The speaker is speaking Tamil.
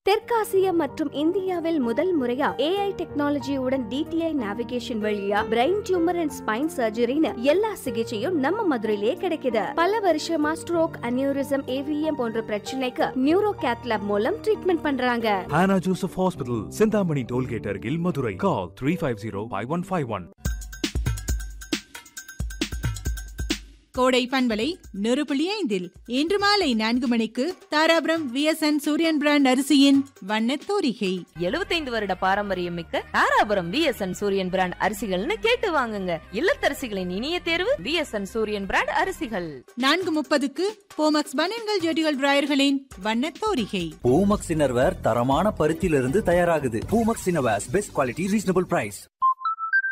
தெற்காசியா மற்றும் இந்தியாவில் முதல் முறையா ஏஐ டெக்னாலஜியுடன் டிடிஐ நேவிகேஷன் வழியா பிரெயின் டியூமர் அண்ட் ஸ்பைன் சர்ஜரின்னு எல்லா சிகிச்சையும் நம்ம மதுரையிலே கிடைக்குது பல வருஷமா ஸ்ட்ரோக் அனியூரிசம் ஏவிஎம் போன்ற பிரச்சனைக்கு நியூரோ கேத்லாப் மூலம் ட்ரீட்மெண்ட் பண்றாங்க Hannah Joseph Hospital, Sindhamani Tollgate Argil, Madurai. Call 350-5151. கோடை பண்பலை நெருப்புள்ளி ஐந்தில் இன்று மாலை நான்கு மணிக்கு தாராபுரம் விஎஸ்என் சூரியன் பிராண்ட் அரிசியின் வண்ணத் தோரிகை 75 வருட பாரம்பரியம் மிக்க தாராபுரம் விஎஸ்என் சூரியன் பிராண்ட் அரிசிகள்னு கேட்டு வாங்குங்க இல்லத்தரசிகளின் இனிய தேர்வு விஎஸ்என் சூரியன் பிராண்ட் அரிசிகள் நான்கு முப்பதுக்கு போமக்ஸ் பனியன்கள் ஜெடிகள் டிராயர்களின் வண்ணத் தோரிகை பூமக்ஸ் இன்னர்வேர் தரமான பருத்தியிலிருந்து தயாராகுது Poomex innerwears best quality reasonable price